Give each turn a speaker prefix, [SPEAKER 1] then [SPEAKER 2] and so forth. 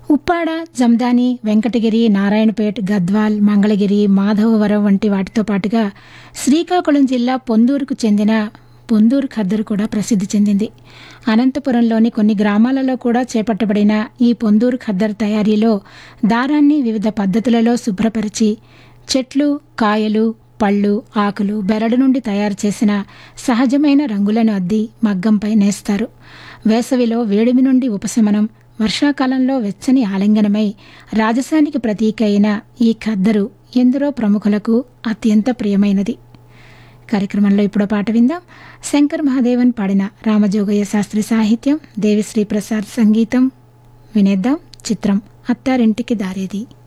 [SPEAKER 1] ఉప్పాడ జమ్దాని వెంకటగిరి నారాయణపేట్ గద్వాల్ మంగళగిరి మాధవవరం వంటి వాటితో పాటుగా శ్రీకాకుళం జిల్లా పొందూరుకు చెందిన పొందూరు ఖద్దరు కూడా ప్రసిద్ధి చెందింది అనంతపురంలోని కొన్ని గ్రామాలలో కూడా చేపట్టబడిన ఈ పొందూరు ఖద్దరు తయారీలో దారాన్ని వివిధ పద్ధతులలో శుభ్రపరిచి చెట్లు కాయలు పళ్ళు ఆకులు బెరడు నుండి తయారు చేసిన సహజమైన రంగులను అద్ది మగ్గంపై నేస్తారు వేసవిలో వేడిమి నుండి ఉపశమనం వర్షాకాలంలో వెచ్చని ఆలింగనమై రాజసానికి ప్రతీక అయిన ఈ ఖద్దరు ఎందరో ప్రముఖులకు అత్యంత ప్రియమైనది కార్యక్రమంలో ఇప్పుడు పాట విందాం శంకర్ మహాదేవన్ పాడిన రామజోగయ్య శాస్త్రి సాహిత్యం దేవిశ్రీ ప్రసాద్ సంగీతం వినేద్దాం చిత్రం అత్తారింటికి దారేది